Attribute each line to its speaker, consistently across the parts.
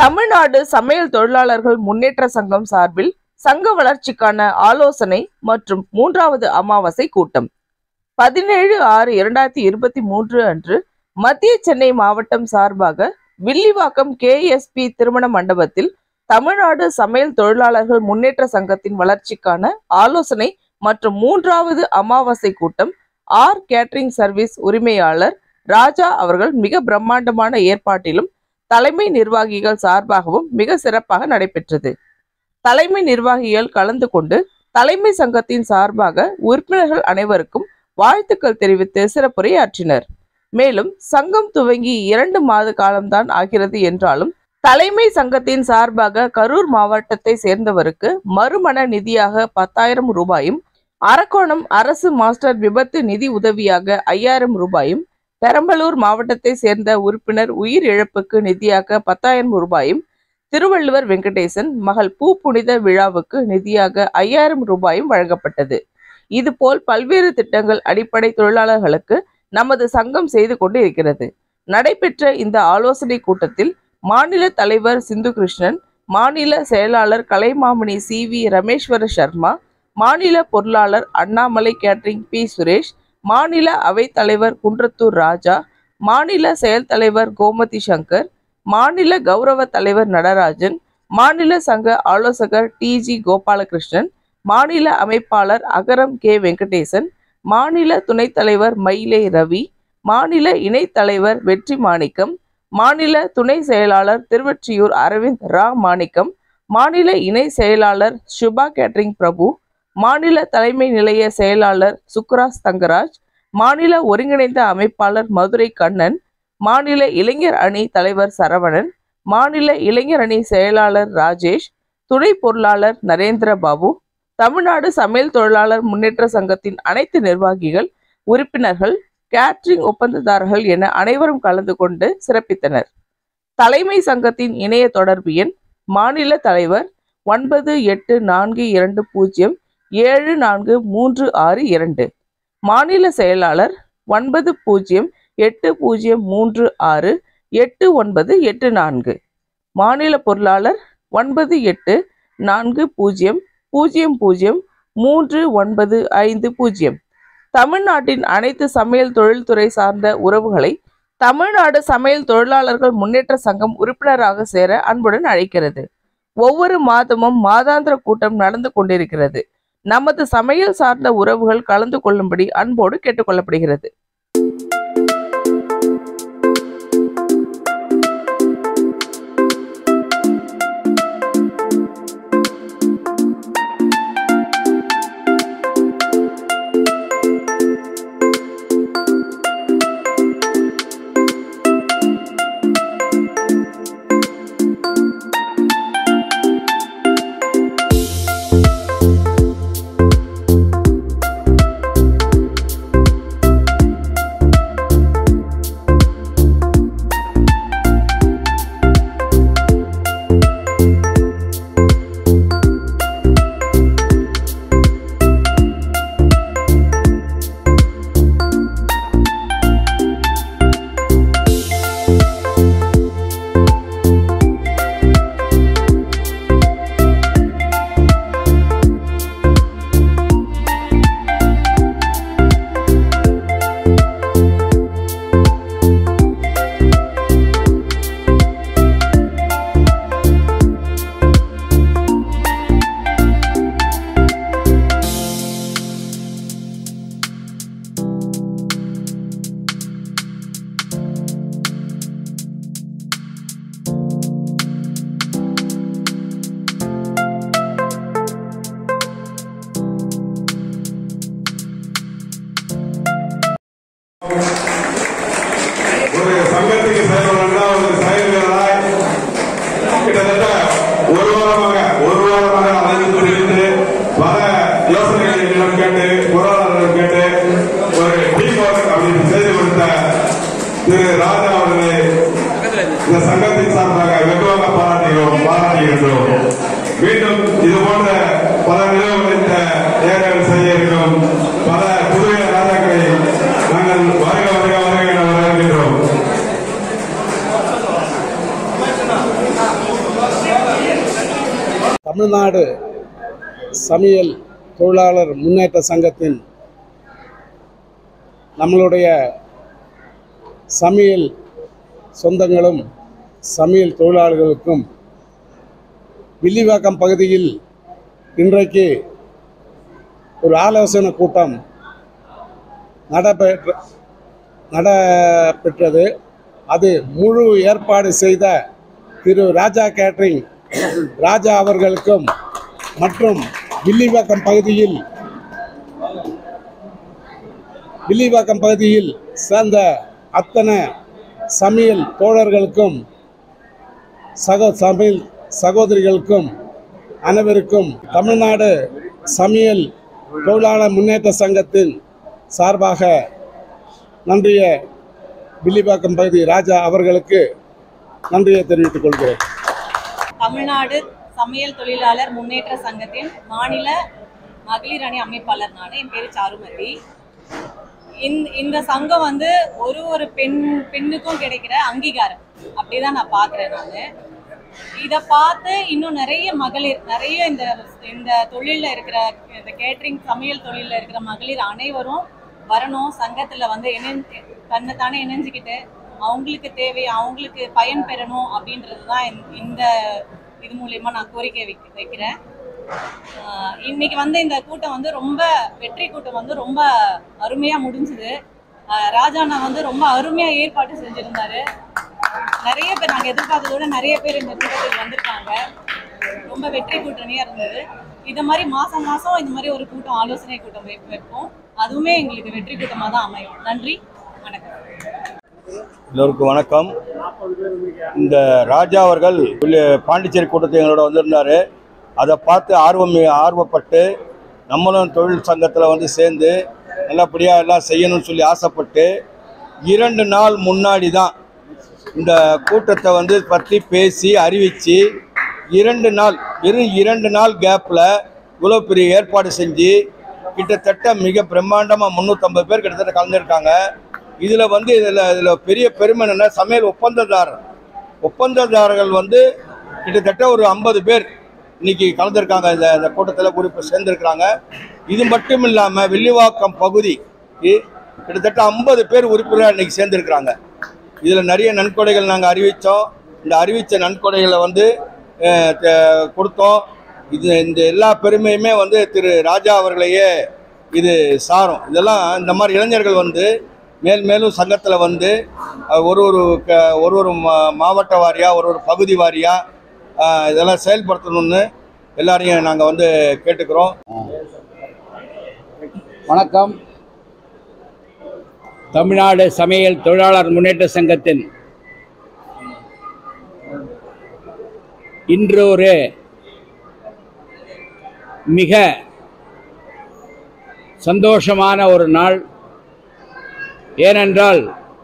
Speaker 1: தமிழ்நாடு சமையல் தொழிலாளர்கள் முன்னேற்ற சங்கம் சார்பில் சங்க வளர்ச்சிக்கான ஆலோசனை மற்றும் மூன்றாவது அமாவாசை கூட்டம் பதினேழு ஆறு இரண்டாயிரத்தி இருபத்தி மூன்று அன்று மத்திய சென்னை மாவட்டம் சார்பாக வில்லிவாக்கம் கேஎஸ்பி திருமண மண்டபத்தில் தமிழ்நாடு சமையல் தொழிலாளர்கள் முன்னேற்ற சங்கத்தின் வளர்ச்சிக்கான ஆலோசனை மற்றும் மூன்றாவது அமாவாசை கூட்டம் ஆர் கேட்டரிங் சர்வீஸ் உரிமையாளர் ராஜா அவர்கள் மிக பிரம்மாண்டமான ஏற்பாட்டிலும் தலைமை நிர்வாகிகள் சார்பாகவும் மிக சிறப்பாக நடைபெற்றது தலைமை நிர்வாகிகள் கலந்து கொண்டு தலைமை சங்கத்தின் சார்பாக உறுப்பினர்கள் அனைவருக்கும் வாழ்த்துக்கள் தெரிவித்து சிறப்புரையாற்றினர் மேலும் சங்கம் துவங்கி இரண்டு மாத காலம்தான் ஆகிறது என்றாலும் தலைமை சங்கத்தின் சார்பாக கரூர் மாவட்டத்தை சேர்ந்தவருக்கு மறுமண நிதியாக பத்தாயிரம் ரூபாயும் அரக்கோணம் அரசு மாஸ்டர் விபத்து நிதி உதவியாக ஐயாயிரம் ரூபாயும் பெரம்பலூர் மாவட்டத்தை சேர்ந்த உறுப்பினர் உயிர் இழப்புக்கு நிதியாக பத்தாயிரம் ரூபாயும் திருவள்ளுவர் வெங்கடேசன் மகள் பூ புனித விழாவுக்கு நிதியாக ஐயாயிரம் ரூபாயும் வழங்கப்பட்டது இதுபோல் பல்வேறு திட்டங்கள் அடிப்படை தொழிலாளர்களுக்கு நமது சங்கம் செய்து கொண்டு இருக்கிறது நடைபெற்ற இந்த ஆலோசனை கூட்டத்தில் மாநில தலைவர் சிந்து கிருஷ்ணன் மாநில செயலாளர் கலைமாமணி சி வி ரமேஸ்வர சர்மா மாநில பொருளாளர் அண்ணாமலை கேட்டரிங் பி சுரேஷ் மாநில அவைத் தலைவர் குன்றத்தூர் ராஜா மாநில செயல் தலைவர் கோமதி சங்கர் மாநில கௌரவ தலைவர் நடராஜன் மாநில சங்க ஆலோசகர் டி ஜி கோபாலகிருஷ்ணன் மாநில அமைப்பாளர் அகரம் கே வெங்கடேசன் மாநில துணைத் தலைவர் மயிலை ரவி மாநில இணைத் தலைவர் வெற்றி மாணிக்கம் மாநில துணை செயலாளர் திருவொற்றியூர் அரவிந்த் ரா மாணிக்கம் மாநில இணை செயலாளர் சுபா கேட்டரிங் பிரபு மாநில தலைமை நிலைய செயலாளர் சுக்ராஸ் தங்கராஜ் மாநில ஒருங்கிணைந்த அமைப்பாளர் மதுரை கண்ணன் மாநில இளைஞர் அணி தலைவர் சரவணன் மாநில இளைஞர் அணி செயலாளர் ராஜேஷ் துணை பொருளாளர் நரேந்திர பாபு தமிழ்நாடு சமையல் தொழிலாளர் முன்னேற்ற சங்கத்தின் அனைத்து நிர்வாகிகள் உறுப்பினர்கள் கேட்டரிங் ஒப்பந்ததாரர்கள் என அனைவரும் கலந்து கொண்டு சிறப்பித்தனர் தலைமை சங்கத்தின் இணைய தொடர்பு எண் மாநில தலைவர் ஒன்பது எட்டு நான்கு இரண்டு பூஜ்ஜியம் ஏழு நான்கு மூன்று ஆறு இரண்டு மாநில செயலாளர் ஒன்பது பூஜ்ஜியம் எட்டு பூஜ்ஜியம் மூன்று ஆறு எட்டு ஒன்பது எட்டு நான்கு மாநில பொருளாளர் ஒன்பது எட்டு நான்கு பூஜ்ஜியம் பூஜ்ஜியம் பூஜ்ஜியம் மூன்று ஒன்பது ஐந்து பூஜ்ஜியம் தமிழ்நாட்டின் அனைத்து சமையல் தொழில்துறை சார்ந்த உறவுகளை தமிழ்நாடு சமையல் தொழிலாளர்கள் முன்னேற்ற சங்கம் உறுப்பினராக சேர அன்புடன் அழைக்கிறது ஒவ்வொரு மாதமும் மாதாந்திர கூட்டம் நடந்து கொண்டிருக்கிறது நமது சமையல் சார்ந்த உறவுகள் கலந்து கொள்ளும்படி அன்போடு கேட்டுக்கொள்ளப்படுகிறது
Speaker 2: ஒரு சங்கத்துக்கு செயல்படணும்னா ஒரு செயல் வீரராய் கிட்டத்தட்ட ஒரு வாரமாக ஒரு வாரமாக அலைந்து கொண்டிருந்து பல யோசனைகளை என்னிடம் கேட்டு பொருளாளர்கள் கேட்டு ஒரு டீம் ஒர்க் அப்படின்னு செய்து கொடுத்த திரு ராஜா அவர்களை இந்த சங்கத்தின் சார்பாக வெகுவாக பாராட்டுகிறோம் பாராட்டுகின்றோம் மீண்டும் இது போன்ற பல நிறுவனங்கள் இந்த ஏரியாவில் செய்ய இருக்கும் பல புதிய ராஜாக்களை நாங்கள் வருக வருக வருக என வரவேற்கின்றோம்
Speaker 3: தமிழ்நாடு சமையல் தொழிலாளர் முன்னேற்ற சங்கத்தின் நம்மளுடைய சமையல் சொந்தங்களும் சமையல் தொழிலாளர்களுக்கும் வில்லிவாக்கம் பகுதியில் இன்றைக்கு ஒரு ஆலோசனை கூட்டம் நடைபெற்ற நடைபெற்றது அது முழு ஏற்பாடு செய்த திரு ராஜா கேட்ரிங் ராஜா அவர்களுக்கும் மற்றும் வில்லிவாக்கம் பகுதியில் வில்லிவாக்கம் பகுதியில் சேர்ந்த அத்தனை சமையல் தோழர்களுக்கும் சகோ சமையல் சகோதரிகளுக்கும் அனைவருக்கும் தமிழ்நாடு சமையல் தொழிலாளர் முன்னேற்ற சங்கத்தின் சார்பாக நன்றியை வில்லிவாக்கம் பகுதி ராஜா அவர்களுக்கு நன்றியை தெரிவித்துக் கொள்கிறேன்
Speaker 4: தமிழ்நாடு சமையல் தொழிலாளர் முன்னேற்ற சங்கத்தின் மாநில மகளிர் அணி அமைப்பாளர் நான் என் பேரு சாருமதி இந்த இந்த சங்கம் வந்து ஒரு ஒரு பெண் பெண்ணுக்கும் கிடைக்கிற அங்கீகாரம் அப்படிதான் நான் பார்க்குறேன் நான் இதை பார்த்து இன்னும் நிறைய மகளிர் நிறைய இந்த இந்த தொழிலில் இருக்கிற இந்த கேட்ரிங் சமையல் தொழிலில் இருக்கிற மகளிர் அனைவரும் வரணும் சங்கத்தில் வந்து இணைஞ்சு தன்னைத்தானே இணைஞ்சுக்கிட்டு அவங்களுக்கு தேவை அவங்களுக்கு பயன் பெறணும் அப்படின்றது தான் இந்த- இந்த இது மூலயமா நான் கோரிக்கை வைக்க வைக்கிறேன் ஆஹ் இன்னைக்கு வந்து இந்த கூட்டம் வந்து ரொம்ப வெற்றி கூட்டம் வந்து ரொம்ப அருமையா முடிஞ்சுது ஆஹ் ராஜாண்ணா வந்து ரொம்ப அருமையா ஏற்பாடு செஞ்சிருந்தாரு நிறைய பேர் நாங்க எதிர்பார்த்ததை விட நிறைய பேர் இந்த கூட்டத்துக்கு வந்திருக்காங்க ரொம்ப வெற்றி கூட்டணியா இருந்தது இந்த மாதிரி மாசம் மாசம் இந்த மாதிரி ஒரு கூட்டம் ஆலோசனை கூட்டம் வைப்- வைப்போம் அதுவுமே எங்களுக்கு வெற்றி கூட்டமா தான் அமையும் நன்றி வணக்கம்
Speaker 5: எல்லோருக்கும் வணக்கம் இந்த ராஜா அவர்கள் புள்ளி- பாண்டிச்சேரி கூட்டத்தில் எங்களோட வந்திருந்தார் அதை பார்த்து ஆர்வம் ஆர்வப்பட்டு நம்மளும் தொழில் சங்கத்தில் வந்து சேர்ந்து நல்லபடியாக எல்லாம் செய்யணும்னு சொல்லி ஆசைப்பட்டு இரண்டு நாள் முன்னாடி தான் இந்த கூட்டத்தை வந்து பற்றி பேசி அறிவித்து இரண்டு நாள் வெறும் இரண்டு நாள் கேப்பில் இவ்வளோ பெரிய ஏற்பாடு செஞ்சு கிட்டத்தட்ட மிக பிரம்மாண்டமாக முந்நூற்றம்பது பேர் கிட்டத்தட்ட கலந்துருக்காங்க இதில் வந்து இதில் இதில் பெரிய பெருமை என்னென்னா சமையல் ஒப்பந்ததாரர் ஒப்பந்ததாரர்கள் வந்து கிட்டத்தட்ட ஒரு ஐம்பது பேர் இன்னைக்கு கலந்துருக்காங்க இந்த இந்த கூட்டத்தில் குறிப்பு சேர்ந்துருக்கிறாங்க இது மட்டும் இல்லாமல் வில்லிவாக்கம் பகுதி இ- கிட்டத்தட்ட ஐம்பது பேர் உறுப்பினர் இன்னைக்கு சேர்ந்துருக்கிறாங்க இதில் நிறைய நன்கொடைகள் நாங்கள் அறிவித்தோம் இந்த அறிவித்த நன்கொடைகளை வந்து அஹ், த- கொடுத்தோம் இது இந்த எல்லா பெருமையுமே வந்து திரு ராஜா அவர்களையே இது சாரும் இதெல்லாம் இந்த மாதிரி இளைஞர்கள் வந்து மேல் மேலும் சங்கத்தில் வந்து அஹ், ஒரு ஒரு க ஒரு ஒரு மா மாவட்ட வாரியாக ஒரு ஒரு பகுதி வாரியாக இதெல்லாம் செயல்படுத்தணும்னு எல்லாரையும் நாங்கள் வந்து கேட்டுக்கிறோம்
Speaker 6: வணக்கம் தமிழ்நாடு சமையல் தொழிலாளர் முன்னேற்ற சங்கத்தின் இன்று ஒரு மிக சந்தோஷமான ஒரு நாள் ஏனென்றால்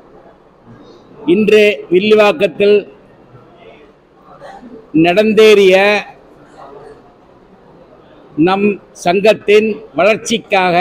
Speaker 6: இன்று வில்லிவாக்கத்தில் நடந்தேறிய நம் சங்கத்தின் வளர்ச்சிக்காக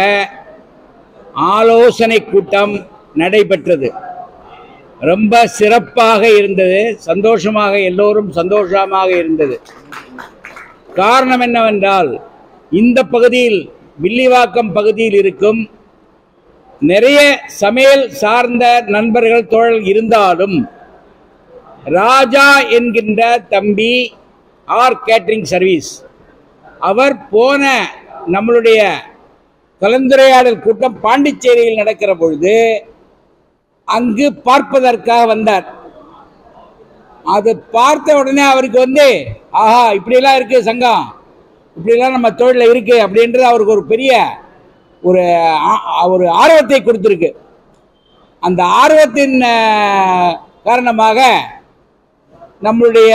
Speaker 6: ஆலோசனை கூட்டம் நடைபெற்றது ரொம்ப சிறப்பாக இருந்தது சந்தோஷமாக எல்லோரும் சந்தோஷமாக இருந்தது காரணம் என்னவென்றால் இந்த பகுதியில் வில்லிவாக்கம் பகுதியில் இருக்கும் நிறைய சமையல் சார்ந்த நண்பர்கள் தோழல் இருந்தாலும் ராஜா என்கின்ற தம்பி ஆர் கேட்டரிங் சர்வீஸ் அவர் போன நம்மளுடைய கலந்துரையாடல் கூட்டம் பாண்டிச்சேரியில் நடக்கிற பொழுது அங்கு பார்ப்பதற்காக வந்தார் அது பார்த்த உடனே அவருக்கு வந்து ஆஹா இப்படியெல்லாம் இருக்கு சங்கம் இப்படியெல்லாம் நம்ம தொழிலில் இருக்கு அப்படின்றது அவருக்கு ஒரு பெரிய ஒரு ஆ- ஒரு ஆர்வத்தை கொடுத்துருக்கு அந்த ஆர்வத்தின் அஹ், காரணமாக நம்மளுடைய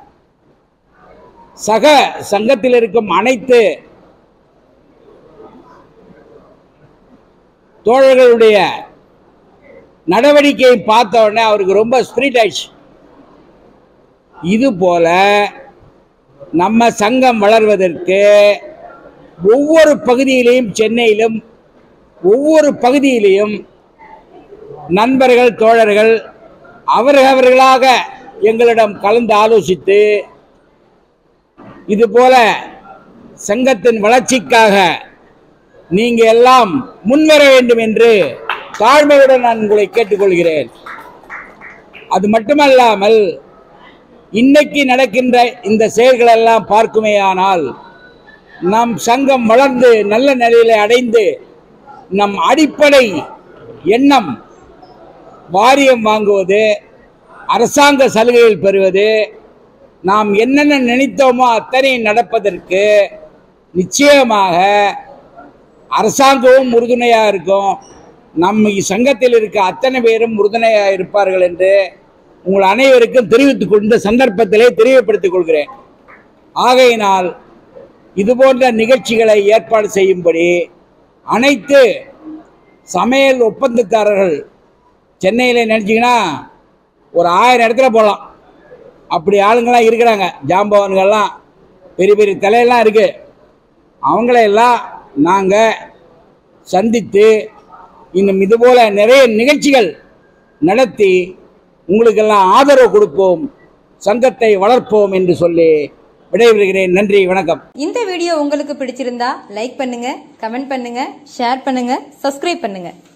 Speaker 6: சக சங்கத்தில் இருக்கும் அனைத்து தோழர்களுடைய நடவடிக்கையை பார்த்த உடனே அவருக்கு ரொம்ப ஸ்பிரிட் ஆயிடுச்சு இது போல நம்ம சங்கம் வளர்வதற்கு ஒவ்வொரு பகுதியிலையும் சென்னையிலும் ஒவ்வொரு பகுதியிலையும் நண்பர்கள் தோழர்கள் அவரவர்களாக எங்களிடம் கலந்து ஆலோசித்து இது போல சங்கத்தின் வளர்ச்சிக்காக நீங்க எல்லாம் முன்வர வேண்டும் என்று தாழ்மையுடன் நான் உங்களை கேட்டுக்கொள்கிறேன் அது மட்டுமல்லாமல் இன்னைக்கு நடக்கின்ற இந்த செயல்கள் எல்லாம் பார்க்குமேயானால் நம் சங்கம் வளர்ந்து நல்ல நிலையில அடைந்து நம் அடிப்படை எண்ணம் வாரியம் வாங்குவது அரசாங்க சலுகைகள் பெறுவது நாம் என்னென்ன நினைத்தோமோ அத்தனை நடப்பதற்கு நிச்சயமாக அரசாங்கமும் உறுதுணையாக இருக்கும் நம்ம சங்கத்தில் இருக்க அத்தனை பேரும் உறுதுணையாக இருப்பார்கள் என்று உங்கள் அனைவருக்கும் தெரிவித்துக் கொண்ட சந்தர்ப்பத்திலே தெரியப்படுத்திக் கொள்கிறேன் ஆகையினால் இதுபோன்ற நிகழ்ச்சிகளை ஏற்பாடு செய்யும்படி அனைத்து சமையல் ஒப்பந்தக்காரர்கள் சென்னையில் நினச்சிங்கன்னா ஒரு ஆயிரம் இடத்துல போகலாம் அப்படி ஆளுங்கள்லாம் இருக்கிறாங்க ஜாம்பவான்கள்லாம் பெரிய பெரிய தலையெல்லாம் இருக்குது அவங்களையெல்லாம் நாங்கள் சந்தித்து இன்னும் இதுபோல் நிறைய நிகழ்ச்சிகள் நடத்தி உங்களுக்கெல்லாம் ஆதரவு கொடுப்போம் சங்கத்தை வளர்ப்போம் என்று சொல்லி விடைபெறுகிறேன் நன்றி வணக்கம்
Speaker 7: இந்த வீடியோ உங்களுக்கு பிடிச்சிருந்தா லைக் பண்ணுங்க கமெண்ட் பண்ணுங்க ஷேர் பண்ணுங்க சப்ஸ்கிரைப் பண்ணுங்க